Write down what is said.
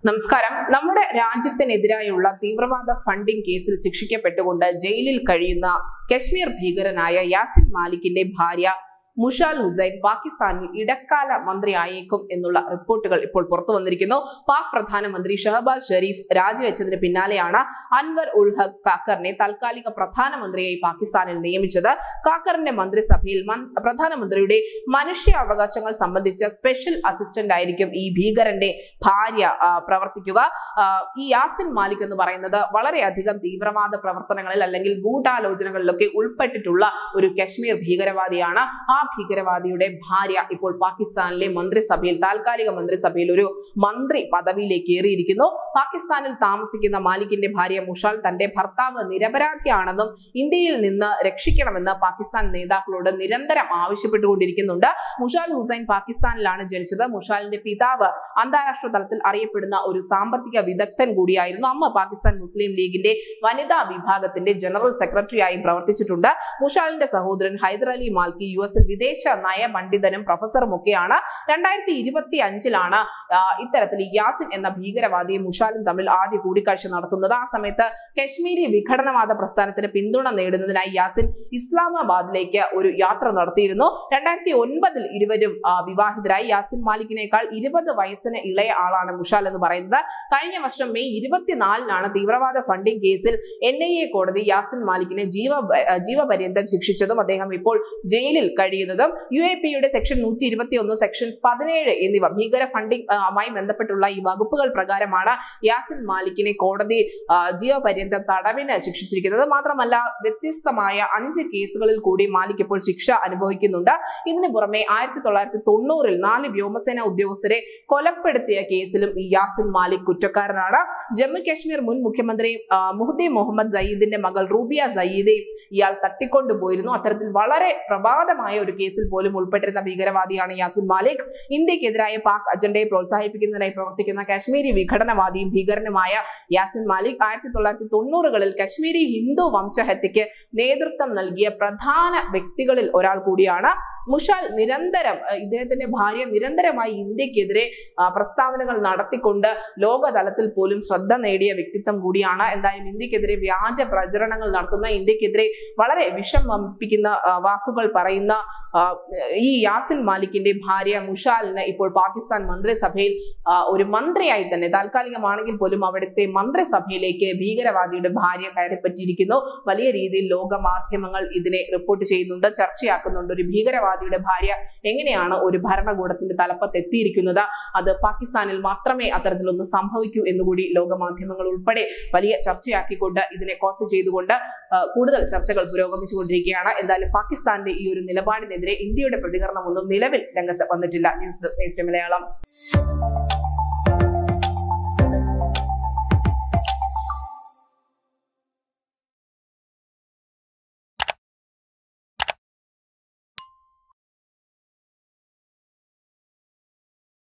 നമസ്കാരം നമ്മുടെ രാജ്യത്തിനെതിരായുള്ള തീവ്രവാദ ഫണ്ടിംഗ് കേസിൽ ശിക്ഷിക്കപ്പെട്ടുകൊണ്ട് ജയിലിൽ കഴിയുന്ന കശ്മീർ ഭീകരനായ യാസിൻ മാലിക്കിന്റെ ഭാര്യ മുഷാൽ ഹുസൈൻ പാകിസ്ഥാനിൽ ഇടക്കാല മന്ത്രിയായേക്കും എന്നുള്ള റിപ്പോർട്ടുകൾ ഇപ്പോൾ പുറത്തു വന്നിരിക്കുന്നു പാക് പ്രധാനമന്ത്രി ഷഹബാസ് ഷെരീഫ് രാജിവെച്ചതിന് പിന്നാലെയാണ് അൻവർ ഉൽ ഹഖ് കാക്കറിനെ താൽക്കാലിക പ്രധാനമന്ത്രിയായി പാകിസ്ഥാനിൽ നിയമിച്ചത് കാക്കറിന്റെ മന്ത്രിസഭയിൽ മൻ- പ്രധാനമന്ത്രിയുടെ മനുഷ്യാവകാശങ്ങൾ സംബന്ധിച്ച സ്പെഷ്യൽ അസിസ്റ്റന്റ് ആയിരിക്കും ഈ ഭീകരന്റെ ഭാര്യ ആ, പ്രവർത്തിക്കുക ആ, ഈ യാസിൻ മാലിക് എന്ന് പറയുന്നത് വളരെയധികം തീവ്രവാദ പ്രവർത്തനങ്ങളിൽ അല്ലെങ്കിൽ ഗൂഢാലോചനകളിലൊക്കെ ഉൾപ്പെട്ടിട്ടുള്ള ഒരു കശ്മീർ ഭീകരവാദിയാണ് ആ ഭീകരവാദിയുടെ ഭാര്യ ഇപ്പോൾ പാകിസ്ഥാനിലെ മന്ത്രിസഭയിൽ താൽക്കാലിക മന്ത്രിസഭയിൽ ഒരു മന്ത്രി പദവിയിലേക്ക് ഏറിയിരിക്കുന്നു പാകിസ്ഥാനിൽ താമസിക്കുന്ന മാലിക്കിന്റെ ഭാര്യ മുഷാൽ തന്റെ ഭർത്താവ് നിരപരാധിയാണെന്നും ഇന്ത്യയിൽ നിന്ന് രക്ഷിക്കണമെന്ന് പാകിസ്ഥാൻ നേതാക്കളോട് നിരന്തരം ആവശ്യപ്പെട്ടുകൊണ്ടിരിക്കുന്നുണ്ട് മുഷാൽ ഹുസൈൻ പാകിസ്ഥാനിലാണ് ജനിച്ചത് മുഷാലിന്റെ പിതാവ് അന്താരാഷ്ട്ര തലത്തിൽ അറിയപ്പെടുന്ന ഒരു സാമ്പത്തിക വിദഗ്ധൻ കൂടിയായിരുന്നു അമ്മ പാകിസ്ഥാൻ മുസ്ലിം ലീഗിന്റെ വനിതാ വിഭാഗത്തിന്റെ ജനറൽ സെക്രട്ടറിയായി പ്രവർത്തിച്ചിട്ടുണ്ട് മുഷാലിന്റെ സഹോദരൻ ഹൈദർ അലി മാൽക്കി യു എസിൽ വിദേശ നയ പണ്ഡിതനും പ്രൊഫസറും ഒക്കെയാണ് രണ്ടായിരത്തി ഇരുപത്തി അഞ്ചിലാണ് ഇത്തരത്തിൽ ഈ യാസിൻ എന്ന ഭീകരവാദിയും മുഷാലും തമ്മിൽ ആദ്യ കൂടിക്കാഴ്ച നടത്തുന്നത് ആ സമയത്ത് കശ്മീരി വിഘടനവാദ പ്രസ്ഥാനത്തിന് പിന്തുണ നേടുന്നതിനായി യാസിൻ ഇസ്ലാമാബാദിലേക്ക് ഒരു യാത്ര നടത്തിയിരുന്നു രണ്ടായിരത്തി ഒൻപതിൽ ഇരുവരും ആ, വിവാഹിതരായി യാസിൻ മാലിക്കിനേക്കാൾ ഇരുപത് വയസ്സിന് ഇളയ ആളാണ് മുഷാൽ എന്ന് പറയുന്നത് കഴിഞ്ഞ വർഷം മെയ് ഇരുപത്തിനാലിനാണ് തീവ്രവാദ ഫണ്ടിംഗ് കേസിൽ എൻ ഐ എ കോടതി യാസിൻ മാലിക്കിനെ ജീവ ആ, ജീവപര്യന്തം ശിക്ഷിച്ചതും അദ്ദേഹം ഇപ്പോൾ ജയിലിൽ കഴിയുന്നതും യു എ പിയുടെ സെക്ഷൻ നൂറ്റി ഇരുപത്തി ഒന്ന് സെക്ഷൻ പതിനേഴ് എന്നിവ ഭീകര ഫണ്ടിംഗ് ആ, മായി ബന്ധപ്പെട്ടുള്ള ഈ വകുപ്പുകൾ പ്രകാരമാണ് യാസിൻ മാലിക്കിനെ കോടതി ആ, ജീവപര്യന്തം തടവിന് ശിക്ഷിച്ചിരിക്കുന്നത് മാത്രമല്ല വ്യത്യസ്തമായ അഞ്ച് കേസുകളിൽ കൂടി മാലിക് ഇപ്പോൾ ശിക്ഷ അനുഭവിക്കുന്നുണ്ട് ഇതിനു പുറമെ ആയിരത്തി തൊള്ളായിരത്തി തൊണ്ണൂറിൽ നാല് വ്യോമസേന ഉദ്യോഗസ്ഥരെ കൊലപ്പെടുത്തിയ കേസിലും ഈ യാസിൻ മാലിക് കുറ്റക്കാരനാണ് ജമ്മു കാശ്മീർ മുൻ മുഖ്യമന്ത്രി ആ, മുഹ്ദി മുഹമ്മദ് സയ്യിദിന്റെ മകൾ റൂബിയ സയ്യിദെ ഇയാൾ തട്ടിക്കൊണ്ടുപോയിരുന്നു അത്തരത്തിൽ വളരെ പ്രഭാതമായ ഒരു കേസിൽ പോലും ഉൾപ്പെട്ടിരുന്ന ഭീകരവാദിയാണ് യാസിൻ മാലിക് ഇന്ത്യക്കെതിരായ പാക് അജണ്ടയെ പ്രോത്സാഹിപ്പിക്കുന്നതിനായി പ്രവർത്തിക്കുന്ന കാശ്മീരി വിഘടനവാദിയും ഭീകരനുമായ യാസിൻ മാലിക് ആയിരത്തി തൊള്ളായിരത്തി തൊണ്ണൂറുകളിൽ കശ്മീരി ഹിന്ദു വംശഹത്യക്ക് നേതൃത്വം നൽകിയ പ്രധാന വ്യക്തികളിൽ ഒരാൾ കൂടിയാണ് മുഷാൽ നിരന്തരം അഹ് ഇദ്ദേഹത്തിന്റെ ഭാര്യ നിരന്തരമായി ഇന്ത്യക്കെതിരെ ആ, പ്രസ്താവനകൾ നടത്തിക്കൊണ്ട് ലോകതലത്തിൽ പോലും ശ്രദ്ധ നേടിയ വ്യക്തിത്വം കൂടിയാണ് എന്തായാലും ഇന്ത്യക്കെതിരെ വ്യാജ പ്രചരണങ്ങൾ നടത്തുന്ന ഇന്ത്യക്കെതിരെ വളരെ വിഷം വമിപ്പിക്കുന്ന ആ, വാക്കുകൾ പറയുന്ന ആ, ഈ യാസിൻ മാലിക്കിന്റെ ഭാര്യ മുഷാലിന് ഇപ്പോൾ പാകിസ്ഥാൻ മന്ത്രിസഭയിൽ ആ, ഒരു മന്ത്രിയായി തന്നെ താൽക്കാലികമാണെങ്കിൽ പോലും അവിടുത്തെ മന്ത്രിസഭയിലേക്ക് ഭീകരവാദിയുടെ ഭാര്യ കയറിപ്പറ്റിയിരിക്കുന്നു വലിയ രീതിയിൽ ലോക മാധ്യമങ്ങൾ ഇതിനെ റിപ്പോർട്ട് ചെയ്യുന്നുണ്ട് ചർച്ചയാക്കുന്നുണ്ട് ഒരു ഭീകരവാദിയുടെ ഭാര്യ എങ്ങനെയാണ് ഒരു ഭരണകൂടത്തിന്റെ തലപ്പത്ത് എത്തിയിരിക്കുന്നത് അത് പാകിസ്ഥാനിൽ മാത്രമേ അത്തരത്തിലൊന്ന് സംഭവിക്കൂ എന്നുകൂടി ലോക മാധ്യമങ്ങൾ ഉൾപ്പെടെ വലിയ ചർച്ചയാക്കിക്കൊണ്ട് ഇതിനെ കോട്ട് ചെയ്തുകൊണ്ട് ആ, കൂടുതൽ ചർച്ചകൾ പുരോഗമിച്ചുകൊണ്ടിരിക്കുകയാണ് എന്തായാലും പാകിസ്ഥാന്റെ ഈ ഒരു നിലപാടിനെതിരെ ഇന്ത്യയുടെ പ്രതികരണമൊന്നും നിലവിൽ രംഗത്ത് വന്നിട്ടില്ല ന്യൂസ് ഡെസ്ക് ന്യൂസ് മലയാളം